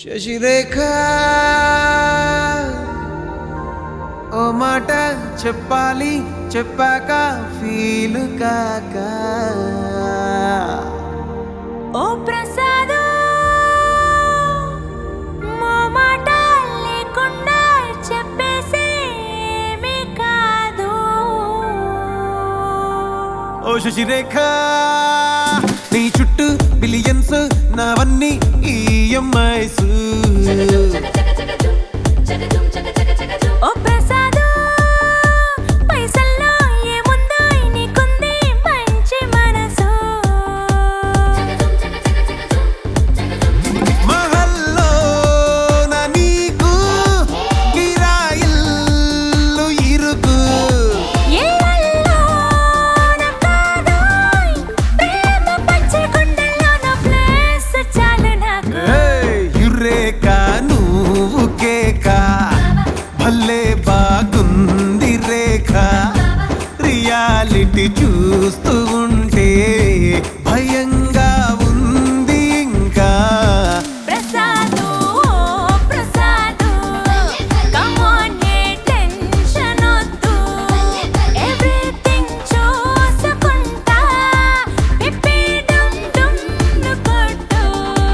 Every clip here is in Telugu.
శశిరేఖ ఓ మాట చెప్పాలి చెప్పాక ఫీల్ కాక ఓ ప్రసాద్ మా మాట లేకుండా చెప్పేసేమీ కాదు ఓ శశిరేఖ నీ చుట్టూ బిలియన్స్ నావన్నీ ఈఎంఐస్ ఓ ప్రసాద్ పైసల్లో ఏముందో నీకుంది మంచి మనసు మహల్లో నా నీకు కిరాయిల్లు ఇరుకు ఏళ్ళల్లో నా కాదోయ్ ప్రేమ పచ్చి గుండెల్లో నా ప్లేస్ చాలు నాకు ఏయ్, యురేక నువ్వు కేక భలే బాగుంది రేఖ రియాలిటీ చూస్తూ ఉంటే భయంగా ఉంది ఇంకా ప్రసాదు ప్రసాదు కమ్ ఆన్ ఏ టెన్షన్ వద్దు ఎవ్రీథింగ్ చూసుకుంటా పిప్పి డమ్ డమ్ కొట్టు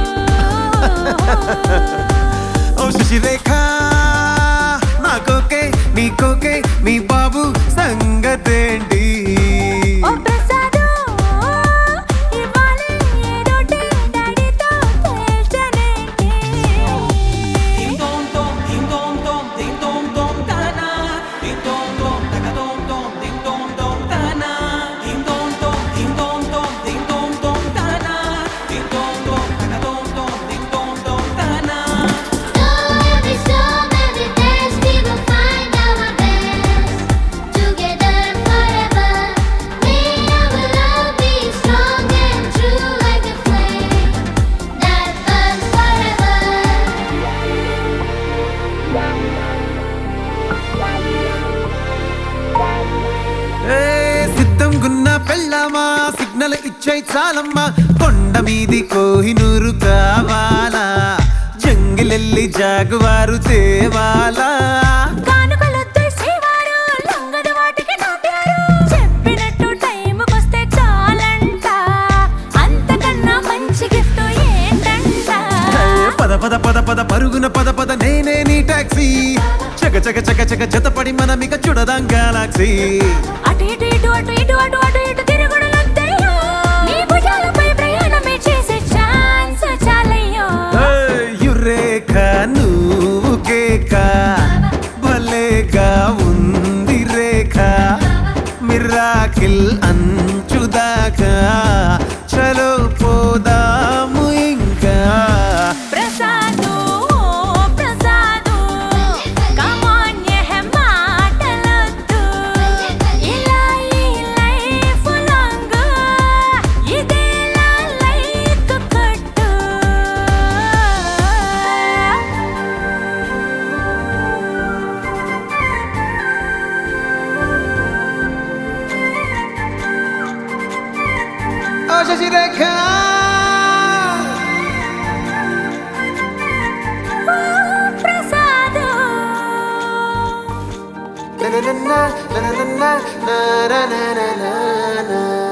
ఓ శశిరేఖ నాకోకే నీకోకే మీ బాబు సంగతేంటి ఓ ప్రసాదు ఇవ్వాలి ఏదోటి డాడీతో తేల్చనేంటి Ding dong dong, ding dong dong, ding dong dong da na. Ding dong dong, da ka dong dong, ding dong dong da na. Ding dong dong, ding dong dong, ding dong dong da na. Ding dong dong, da ka dong dong, ding dong dong da na. Every storm, every test, we will find our best. Together forever, may our love be strong and true like a flame that burns forever. ఏ సిద్ధం గున్న పెళ్ళామా సిగ్నల్ ఇచ్చే చాలమ్మా కొండ మీది కోహినూరు కావాలా జంగిలెల్లి జాగువారు తేవాలా కానుకలొద్దు శ్రీవారు లొంగదు వాటికి నాట్యారు చెప్పినట్టు టైంకొస్తే చాలంట అంతకన్నా మంచి గిఫ్ట్ ఏంటంట ఏ పద పద పద పద పరుగున పద పద నేనే నీ టాక్సీ చక చక చక చక జతపడి మనమిక చూడదాం గెలాక్సీ అటు ఇటు ఇటు అటు ఇటు అటు అటు ఇటు తిరుగుడులొద్దయ్యో నీ భుజాలపై ప్రయాణమే చేసే ఛాన్స్ చాలయ్యో యురేఖ నువ్వు కేక భలేగా ఉంది రేఖ మిరాకిల్ అంచుదాకా చలో పోదాము ఇంకా ప్రసాదు ప్రసాదు కమాన్ యహ మాటలొద్దు ఇలా ఈ లైఫ్ లాంగ్ ఇదేలా లైక్ కొట్టు ఓ Sasirekha Prasad Na na na na na na na na na na na na